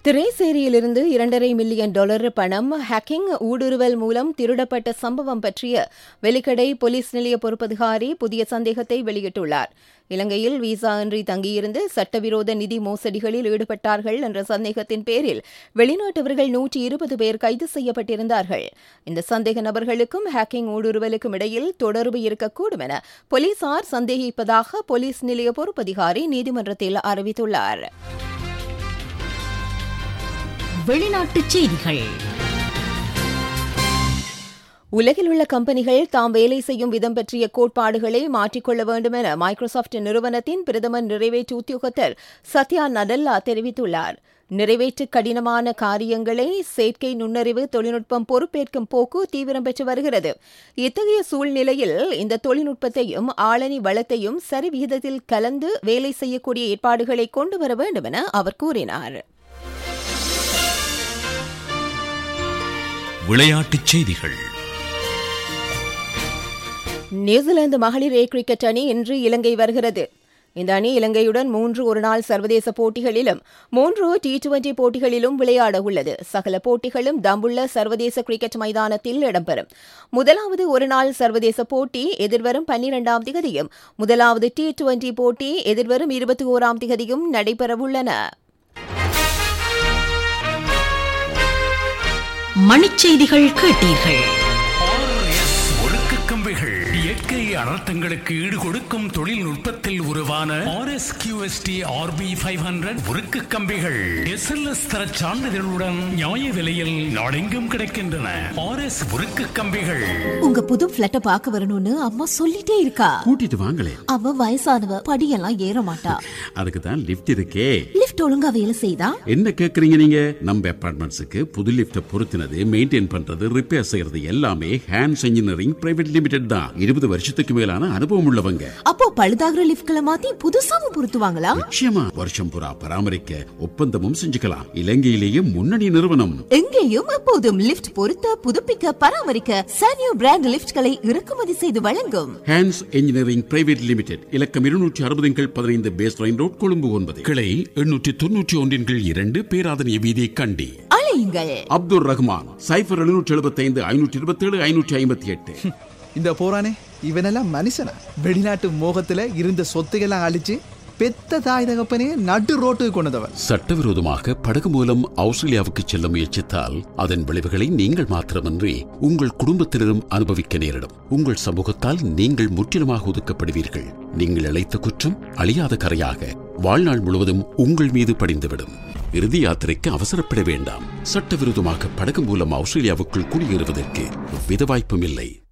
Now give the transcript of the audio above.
திரைசேரியிலிருந்து இரண்டரை million dollar பணம் hacking ஊடுருவல் மூலம் திருடப்பட்ட சம்பவம் பற்றிய வெலிக்கடை போலீஸ் நிலைய பொறுப்பதிகாரி புதிய சந்தேகத்தை வெளியிட்டுள்ளார் இலங்கையில் விசா இன்றி தங்கியிருந்து சட்டவிரோத நிதி மோசடிகளில் ஈடுபட்டார்கள் என்ற சந்தேகத்தின் பேரில் வெளிநாட்டவர்கள் நூற்றி இருபது பேர் கைது செய்யப்பட்டிருந்தார்கள் இந்த சந்தேக நபர்களுக்கும் ஹேக்கிங் ஊடுருவலுக்கும் இடையில் தொடர்பு இருக்கக்கூடும் என போலீசார் சந்தேகிப்பதாக போலீஸ் நிலைய பொறுப்பதிகாரி நீதிமன்றத்தில் அறிவித்துள்ளார் வெளிநாட்டுச் செய்திகள் உலகில் உள்ள கம்பெனிகள் தாம் வேலை செய்யும் விதம் பற்றிய கோட்பாடுகளை மாற்றிக்கொள்ள வேண்டும் என மைக்ரோசாப்ட் நிறுவனத்தின் பிரதமர் நிறைவேற்று உத்தியோகத்தர் சத்யா நடல்லா தெரிவித்துள்ளார் நிறைவேற்று கடினமான காரியங்களை செயற்கை நுண்ணறிவு தொழில்நுட்பம் பொறுப்பேற்கும் போக்கு தீவிரம் பெற்று வருகிறது இத்தகைய சூழ்நிலையில் இந்த தொழில்நுட்பத்தையும் ஆளணி வளத்தையும் சரி விகிதத்தில் கலந்து வேலை செய்யக்கூடிய ஏற்பாடுகளை கொண்டு வர வேண்டும் என அவர் கூறினார் விளையாட்டுச் செய்திகள் நியூசிலாந்து மகளிர் ஏ கிரிக்கெட் அணி இன்று இலங்கை வருகிறது இந்த அணி இலங்கையுடன் மூன்று ஒருநாள் சர்வதேச போட்டிகளிலும் மூன்று டி டுவெண்டி போட்டிகளிலும் விளையாட உள்ளது சகல போட்டிகளும் தம்புள்ள சர்வதேச கிரிக்கெட் மைதானத்தில் இடம்பெறும் முதலாவது ஒருநாள் சர்வதேச போட்டி எதிர்வரும் பன்னிரண்டாம் திகதியும் முதலாவது டி டுவெண்டி போட்டி எதிர்வரும் இருபத்தி ஓராம் திகதியும் நடைபெறவுள்ளன மணிச்செய்திகள் கேட்டீர்கள் ஆர்எஸ் ஒழுக்க கம்பிகள் இயற்கை அனர்த்தங்களுக்கு ஈடு கொடுக்கும் தொழில்நுட்பத்தில் உருவான RS QST RP five hundred உருக்கு கம்பிகள் எஸ்எல்எஸ் தர சான்றிதழுடன் நியாய விலையில் நாடெங்கும் கிடைக்கின்றன ஆர்எஸ் உருக்கு கம்பிகள் உங்க புது பிளட்ட பாக்க வரணும்னு அம்மா சொல்லிட்டே இருக்கா கூட்டிட்டு வாங்களே அவ வயசானவ படியெல்லாம் ஏற மாட்டா அதுக்கு தான் லிஃப்ட் இருக்கே லிஃப்ட் ஒழுங்கா வேலை செய்தா என்ன கேக்குறீங்க நீங்க நம்ம அபார்ட்மெண்ட்ஸுக்கு புது லிஃப்ட பொருத்தினது மெயின்டைன் பண்றது ரிப்பேர் செய்யறது எல்லாமே ஹேண்ட்ஸ் இன்ஜினியரிங் பிரைவேட் லிமிடெட் தான் இருபது வருஷத்துக்கு மேலான அனுபவம் உள்ளவங்க அப்போ பழுதாகிற லிஃப்ட்களை மாத்தி புதுசாவும் பொருத்துவாங்களா நிச்சயமா வருஷம் புறா பராமரிக்க ஒப்பந்தமும் செஞ்சுக்கலாம் இலங்கையிலேயே முன்னணி நிறுவனம் எங்கேயும் எப்போதும் லிஃப்ட் பொருத்த புதுப்பிக்க பராமரிக்க சானியோ பிராண்ட் லிஃப்ட்களை இறக்குமதி செய்து வழங்கும் ஹேண்ட்ஸ் இன்ஜினியரிங் பிரைவேட் லிமிடெட் இலக்கம் இருநூற்றி அறுபதின் கீழ் பதினைந்து பேஸ் லைன் ரோட் கொழும்பு ஒன்பது கிளை எண்ணூற்றி தொன்னூற்றி ஒன்றின் கீழ் இரண்டு பேராதனிய வீதி கண்டி அழையுங்கள் அப்துல் ரஹ்மான் சைபர் எழுநூற்றி எழுபத்தி ஐந்து ஐநூற்றி இருபத்தி ஏழு ஐநூற்றி ஐம்பத்தி எட்டு இந்த போறானே இவனெல்லாம் மனுஷனா வெளிநாட்டு மோகத்துல இருந்த சொத்துக்கெல்லாம் அழிச்சு பெத்த தாய் தகப்பனே நடு ரோட்டுக்கு கொண்டதவன் சட்டவிரோதமாக படகு மூலம் ஆஸ்திரேலியாவுக்கு செல்ல முயற்சித்தால் அதன் விளைவுகளை நீங்கள் மாத்திரமன்றி உங்கள் குடும்பத்தினரும் அனுபவிக்க நேரிடும் உங்கள் சமூகத்தால் நீங்கள் முற்றிலுமாக ஒதுக்கப்படுவீர்கள் நீங்கள் இழைத்த குற்றம் அழியாத கரையாக வாழ்நாள் முழுவதும் உங்கள் மீது படிந்துவிடும் இறுதி யாத்திரைக்கு அவசரப்பட வேண்டாம் சட்டவிரோதமாக படகு மூலம் ஆஸ்திரேலியாவுக்குள் குடியேறுவதற்கு எவ்வித வாய்ப்பும் இல்லை